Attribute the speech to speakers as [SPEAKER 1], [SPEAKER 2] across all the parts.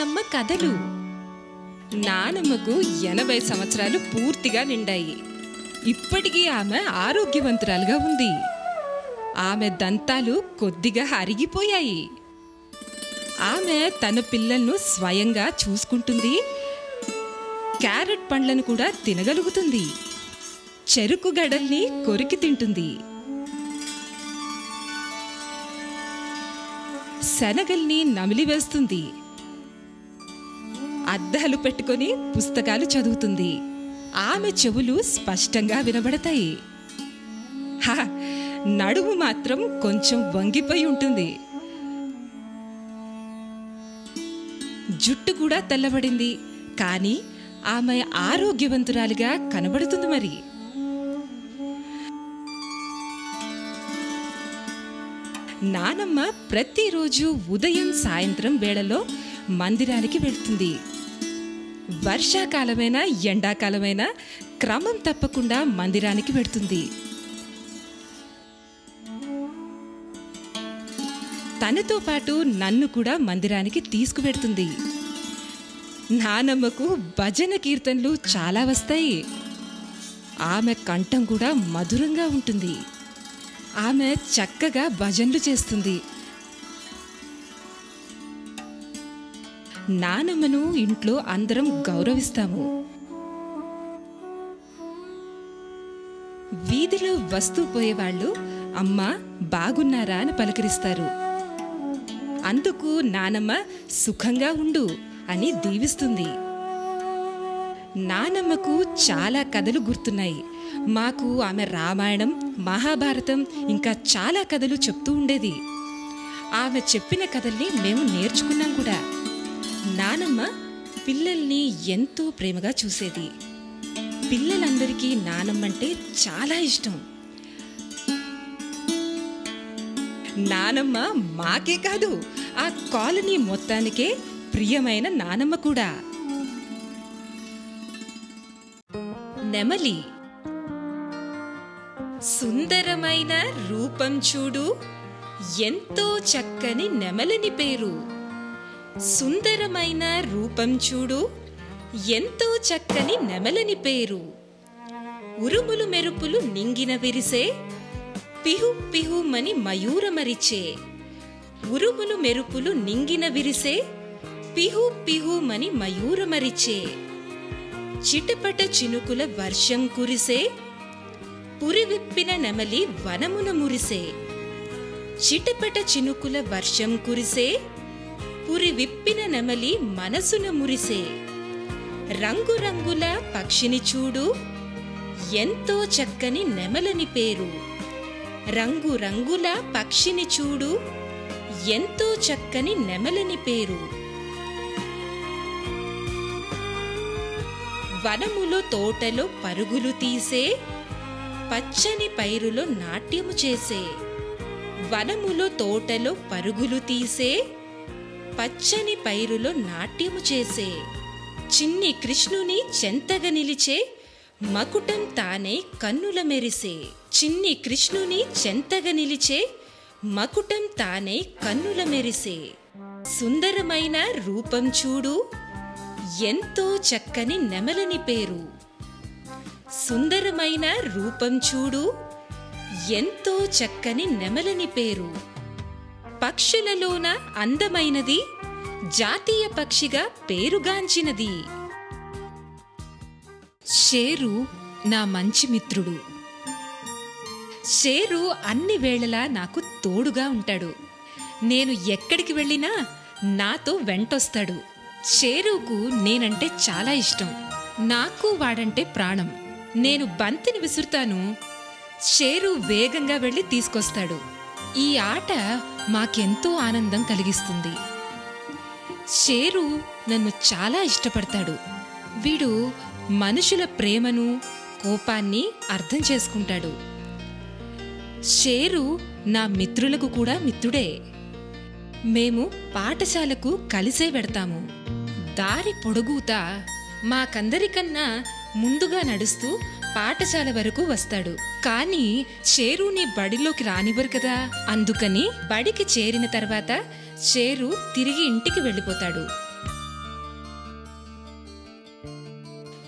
[SPEAKER 1] నానమ్మ కథలు నానమ్మకు ఎనభై సంవత్సరాలు పూర్తిగా నిండాయి ఇప్పటికీ ఆమె ఆరోగ్యవంతురాలుగా ఉంది ఆమె దంతాలు కొద్దిగా అరిగిపోయాయి ఆమె తన పిల్లలను స్వయంగా చూసుకుంటుంది క్యారెట్ పండ్లను కూడా తినగలుగుతుంది చెరుకు గడల్ని కొరికి తింటుంది శనగల్ని నమిలివేస్తుంది అద్దాలు పెట్టుకొని పుస్తకాలు చదువుతుంది ఆమె చెవులు స్పష్టంగా వినబడతాయి హా, నడుము మాత్రం కొంచెం వంగిపోయి ఉంటుంది జుట్టు కూడా తెల్లబడింది కానీ ఆమె ఆరోగ్యవంతురాలిగా కనబడుతుంది మరి నానమ్మ ప్రతిరోజు ఉదయం సాయంత్రం వేళలో మందిరానికి వెళ్తుంది వర్షాకాలమైనా ఎండాకాలమైనా క్రమం తప్పకుండా మందిరానికి వెళ్తుంది తనతో పాటు నన్ను కూడా మందిరానికి తీసుకువెడుతుంది నానమ్మకు భజన కీర్తనలు చాలా వస్తాయి ఆమె కంఠం కూడా మధురంగా ఉంటుంది ఆమె చక్కగా భజనలు చేస్తుంది నానమ్మను ఇంట్లో అందరం గౌరవిస్తాము వీధిలో వస్తూ పోయేవాళ్ళు అమ్మా బాగున్నారా అని పలకరిస్తారు అందుకు నానమ్మ సుఖంగా ఉండు అని దీవిస్తుంది నానమ్మకు చాలా కథలు గుర్తున్నాయి మాకు ఆమె రామాయణం మహాభారతం ఇంకా చాలా కథలు చెప్తూ ఉండేది ఆమె చెప్పిన కథల్ని మేము నేర్చుకున్నాం కూడా నానమ్మ పిల్లల్ని ఎంతో ప్రేమగా చూసేది పిల్లలందరికీ నానమ్మంటే చాలా ఇష్టం నానమ్మ మాకే కాదు ఆ కాలనీ మొత్తానికే ప్రియమైన నానమ్మ కూడా నెమలి సుందరమైన రూపం చూడు ఎంతో చక్కని నెమలిని పేరు సుందరమైన రూపం చూడు ఎంతో చక్కని నెమలని పేరు ఉరుములు మెరుపులు నింగిన విరిసే పిహు పిహుమని మయూరమరిచే ఉరుములు మెరుపులు నింగిన విరిసే పిహు పిహుమని మయూరమరిచే చిటపట చినుకుల వర్షం కురిసే పురివిప్పిన నెమలి వనమున మురిసే చిటపట చినుకుల వర్షం కురిసే పురి విప్పిన నెమలి మనసున మురిసే రంగురంగుల పక్షిని చూడు ఎంతో చక్కని నెమలని పేరు రంగు రంగుల పక్షిని చూడు ఎంతో చక్కని నెమలని పేరు వనములో తోటలో పరుగులు తీసే పచ్చని పైరులో నాట్యము చేసే వనములో తోటలో పరుగులు తీసే పచ్చని పైరులో నాట్యము చేసే చిన్ని కృష్ణుని చెంతగా నిలిచే మకుటం తానే కన్నుల మెరిసే చిన్ని కృష్ణుని చెంతగా నిలిచే మకుటం తానే కన్నుల మెరిసే సుందరమైన రూపం చూడు ఎంతో చక్కని నెమలని పేరు సుందరమైన రూపం చూడు ఎంతో చక్కని నెమలని పేరు పక్షులలోన అందమైనది జాతీయ పక్షిగా పేరుగాంచినది షేరు నా మంచి మిత్రుడు షేరు అన్ని వేళలా నాకు తోడుగా ఉంటాడు నేను ఎక్కడికి వెళ్ళినా నాతో వెంటొస్తాడు షేరుకు నేనంటే చాలా ఇష్టం నాకు వాడంటే ప్రాణం నేను బంతిని విసురుతాను షేరు వేగంగా వెళ్ళి తీసుకొస్తాడు ఈ ఆట మాకెంతో ఆనందం కలిగిస్తుంది షేరు నన్ను చాలా ఇష్టపడతాడు వీడు మనుషుల ప్రేమను కోపాన్ని అర్థం చేసుకుంటాడు షేరు నా మిత్రులకు కూడా మిత్రుడే మేము పాఠశాలకు కలిసే వెడతాము దారి పొడుగుతా మాకందరికన్నా ముందుగా నడుస్తూ పాఠశాల వరకు వస్తాడు కానీ షేరుని బడిలోకి రానివ్వరు కదా అందుకని బడికి చేరిన తర్వాత షేరు తిరిగి ఇంటికి వెళ్ళిపోతాడు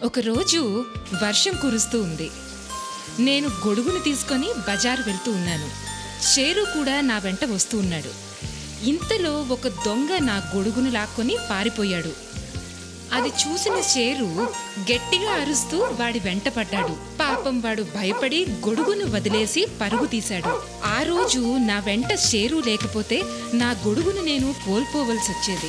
[SPEAKER 1] ఒకరోజు వర్షం కురుస్తూ ఉంది నేను గొడుగును తీసుకొని బజారు వెళ్తూ ఉన్నాను షేరు కూడా నా వెంట వస్తూ ఉన్నాడు ఇంతలో ఒక దొంగ నా గొడుగును లాక్కొని పారిపోయాడు అది చూసిన షేరు గట్టిగా అరుస్తూ వాడి వెంట పడ్డాడు పాపం వాడు భయపడి గొడుగును వదిలేసి పరుగు తీశాడు ఆ రోజు నా వెంట షేరు లేకపోతే నా గొడుగును నేను కోల్పోవలసి వచ్చేది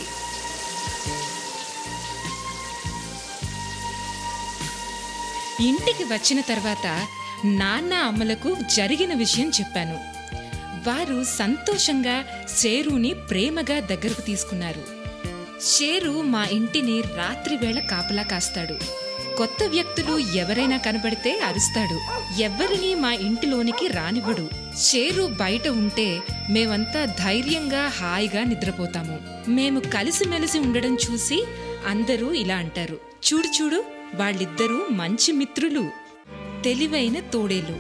[SPEAKER 1] ఇంటికి వచ్చిన తర్వాత నాన్న అమ్మలకు జరిగిన విషయం చెప్పాను వారు సంతోషంగా షేరుని ప్రేమగా దగ్గరకు తీసుకున్నారు షేరు మా ఇంటిని రాత్రి వేళ కాపలా కాస్తాడు కొత్త వ్యక్తులు ఎవరైనా కనబడితే అరుస్తాడు ఎవ్వరినీ మా ఇంటిలోనికి రానివ్వడు షేరు బయట ఉంటే మేమంతా ధైర్యంగా హాయిగా నిద్రపోతాము మేము కలిసిమెలిసి ఉండడం చూసి అందరూ ఇలా అంటారు చూడు చూడు వాళ్ళిద్దరూ మంచి మిత్రులు తెలివైన తోడేలు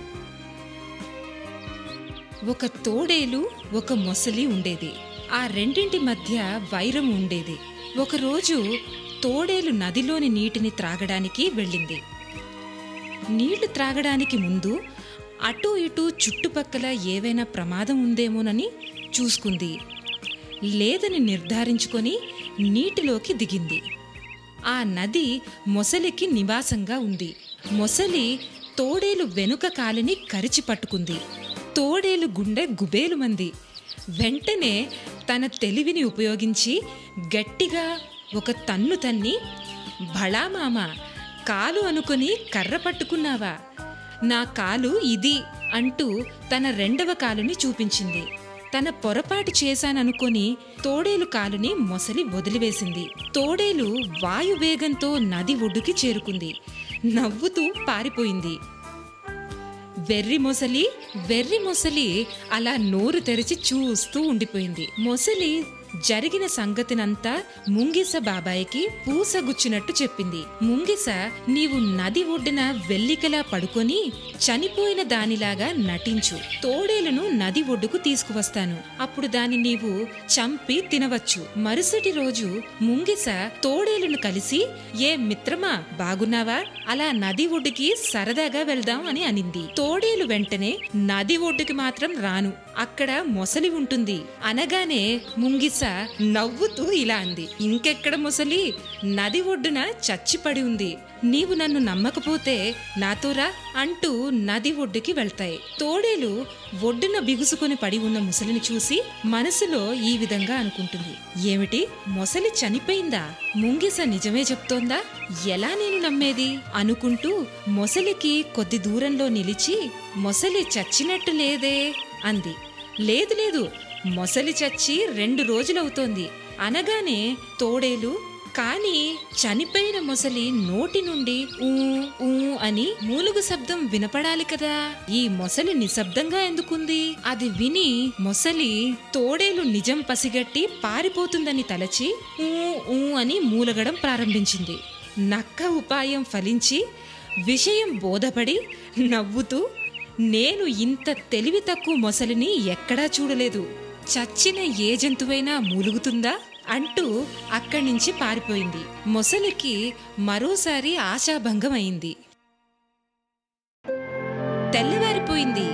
[SPEAKER 1] ఒక తోడేలు ఒక మొసలి ఉండేది ఆ రెండింటి మధ్య వైరం ఉండేది ఒకరోజు తోడేలు నదిలోని నీటిని త్రాగడానికి వెళ్ళింది నీళ్లు త్రాగడానికి ముందు అటు ఇటు చుట్టుపక్కల ఏవైనా ప్రమాదం ఉందేమోనని చూసుకుంది లేదని నిర్ధారించుకొని నీటిలోకి దిగింది ఆ నది మొసలికి నివాసంగా ఉంది మొసలి తోడేలు వెనుక కాలిని కరిచి పట్టుకుంది తోడేలు గుండె గుబేలుమంది వెంటనే తన తెలివిని ఉపయోగించి గట్టిగా ఒక తన్ను తన్ని భళా మామ కాలు అనుకుని కర్ర పట్టుకున్నావా నా కాలు ఇది అంటూ తన రెండవ కాలుని చూపించింది తన పొరపాటు చేశాననుకొని తోడేలు కాలుని మొసలి వదిలివేసింది తోడేలు వాయువేగంతో నది ఒడ్డుకి చేరుకుంది నవ్వుతూ పారిపోయింది వెర్రి మొసలి వెర్రి మొసలి అలా నోరు తెరిచి చూస్తూ ఉండిపోయింది మొసలి జరిగిన సంగతినంతా ముంగిస బాబాయికి పూసగుచ్చినట్టు చెప్పింది ముంగిస నీవు నది ఒడ్డున వెల్లికలా పడుకొని చనిపోయిన దానిలాగా నటించు తోడేలును నది ఒడ్డుకు తీసుకువస్తాను అప్పుడు దాన్ని నీవు చంపి తినవచ్చు మరుసటి రోజు ముంగిస తోడేలును కలిసి ఏ మిత్రమా బాగున్నావా అలా నది ఒడ్డుకి సరదాగా వెళ్దాం అని అనింది తోడేలు వెంటనే నది ఒడ్డుకి మాత్రం రాను అక్కడ మొసలి ఉంటుంది అనగానే ముంగిస నవ్వుతూ ఇలా అంది ఇంకెక్కడ మొసలి నది ఒడ్డున చచ్చిపడి ఉంది నీవు నన్ను నమ్మకపోతే నాతో రా అంటూ నది ఒడ్డుకి వెళ్తాయి తోడేలు ఒడ్డున బిగుసుకొని పడి ఉన్న ముసలిని చూసి మనసులో ఈ విధంగా అనుకుంటుంది ఏమిటి మొసలి చనిపోయిందా ముంగిస నిజమే చెప్తోందా ఎలా నేను నమ్మేది అనుకుంటూ మొసలికి కొద్ది దూరంలో నిలిచి మొసలి చచ్చినట్టు లేదే అంది లేదు లేదు మొసలి చచ్చి రెండు రోజులవుతోంది అనగానే తోడేలు కాని చనిపోయిన మొసలి నోటి నుండి ఊ ఊ అని మూలుగు శబ్దం వినపడాలి కదా ఈ మొసలి నిశ్శబ్దంగా ఎందుకుంది అది విని మొసలి తోడేలు నిజం పసిగట్టి పారిపోతుందని తలచి ఊ ఊ అని మూలగడం ప్రారంభించింది నక్క ఉపాయం ఫలించి విషయం బోధపడి నవ్వుతూ నేను ఇంత తెలివి తక్కువ మొసలిని ఎక్కడా చూడలేదు చచ్చిన ఏ జంతువైనా మూలుగుతుందా అంటూ అక్కడి నుంచి పారిపోయింది మొసలికి మరోసారి ఆశాభంగం అయింది తెల్లవారిపోయింది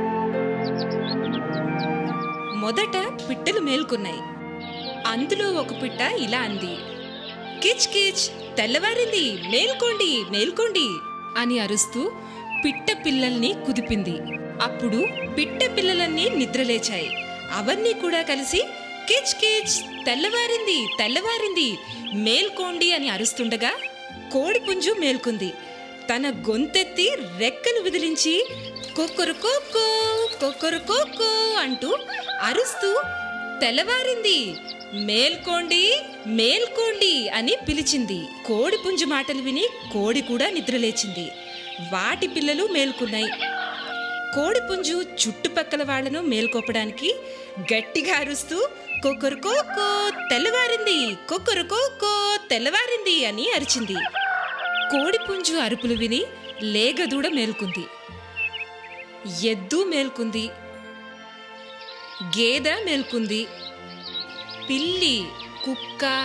[SPEAKER 1] మొదట పిట్టలు మేల్కొన్నాయి అందులో ఒక పిట్ట ఇలా అంది కిచ్ కిచ్ తెల్లవారింది మేల్కోండి మేల్కోండి అని అరుస్తూ పిట్ట పిల్లల్ని కుదిపింది అప్పుడు పిట్ట పిల్లలన్నీ నిద్రలేచాయి అవన్నీ కూడా కలిసి కిచ్ కిచ్ తెల్లవారింది తెల్లవారింది మేల్కోండి అని అరుస్తుండగా కోడిపుంజు మేల్కొంది తన గొంతెత్తి రెక్కలు విదిలించి కొక్కరు కోక్కో కొక్కరు కోక్కో అంటూ అరుస్తూ తెల్లవారింది మేల్కోండి మేల్కోండి అని పిలిచింది కోడి పుంజు మాటలు విని కోడి కూడా నిద్రలేచింది వాటి పిల్లలు మేల్కొన్నాయి కోడి పుంజు చుట్టుపక్కల వాళ్లను మేల్కొప్పడానికి గట్టిగా అరుస్తూ కొక్కరుకోకో తెల్లవారింది కొక్కరుకోకో తెల్లవారింది అని అరిచింది కోడి పుంజు అరుపులు విని లేగదూడ మేల్కొంది ఎద్దు మేల్కొంది గేదె మేల్కొంది పిల్లి కుక్క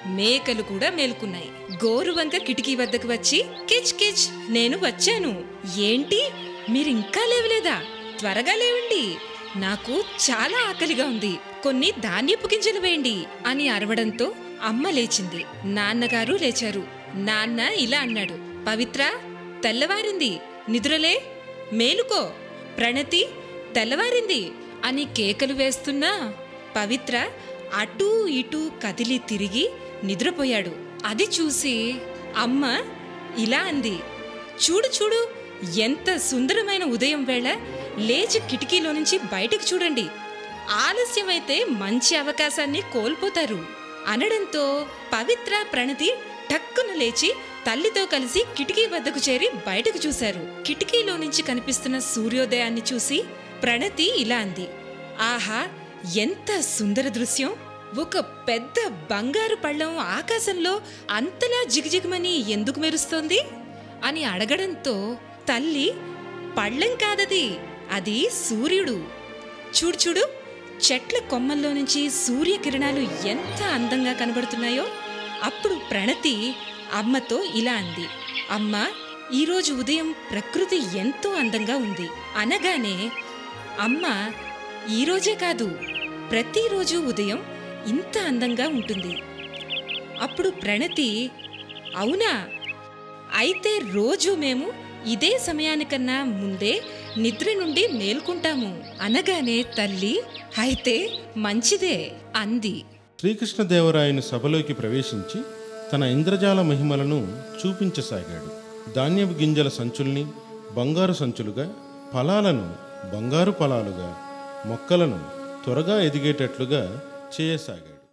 [SPEAKER 1] మేకలు కూడా మేల్కున్నాయి గోరువంక కిటికీ వద్దకు వచ్చి కిచ్ కిచ్ నేను వచ్చాను ఏంటి మీరింకా లేవలేదా త్వరగా లేవండి నాకు చాలా ఆకలిగా ఉంది కొన్ని ధాన్యపు గింజలు వేయండి అని అరవడంతో అమ్మ లేచింది నాన్నగారు లేచారు నాన్న ఇలా అన్నాడు పవిత్ర తెల్లవారింది నిద్రలే మేలుకో ప్రణతి తెల్లవారింది అని కేకలు వేస్తున్నా పవిత్ర అటూ ఇటూ కదిలి తిరిగి నిద్రపోయాడు అది చూసి అమ్మ ఇలా అంది చూడు చూడు ఎంత సుందరమైన ఉదయం వేళ లేచి కిటికీలో నుంచి బయటకు చూడండి ఆలస్యమైతే మంచి అవకాశాన్ని కోల్పోతారు అనడంతో పవిత్ర ప్రణతి టక్కున లేచి తల్లితో కలిసి కిటికీ వద్దకు చేరి బయటకు చూశారు కిటికీలో నుంచి కనిపిస్తున్న సూర్యోదయాన్ని చూసి ప్రణతి ఇలా అంది ఆహా ఎంత సుందర దృశ్యం ఒక పెద్ద బంగారు పళ్ళం ఆకాశంలో అంతలా జిగిజిగమని ఎందుకు మెరుస్తోంది అని అడగడంతో తల్లి పళ్ళెం కాదది అది సూర్యుడు చూడు చూడు చెట్ల కొమ్మల్లో నుంచి సూర్యకిరణాలు ఎంత అందంగా కనబడుతున్నాయో అప్పుడు ప్రణతి అమ్మతో ఇలా అంది అమ్మ ఈరోజు ఉదయం ప్రకృతి ఎంతో అందంగా ఉంది అనగానే అమ్మ ఈరోజే కాదు ప్రతిరోజు ఉదయం ఇంత అందంగా ఉంటుంది అప్పుడు ప్రణతి అవునా అయితే రోజు మేము ఇదే సమయానికన్నా ముందే నిద్ర నుండి మేల్కుంటాము అనగానే తల్లి అయితే మంచిదే అంది
[SPEAKER 2] శ్రీకృష్ణదేవరాయను సభలోకి ప్రవేశించి తన ఇంద్రజాల మహిమలను చూపించసాగాడు ధాన్యపు గింజల సంచుల్ని బంగారు సంచులుగా ఫలాలను బంగారు ఫలాలుగా మొక్కలను త్వరగా ఎదిగేటట్లుగా చేయసాగాడు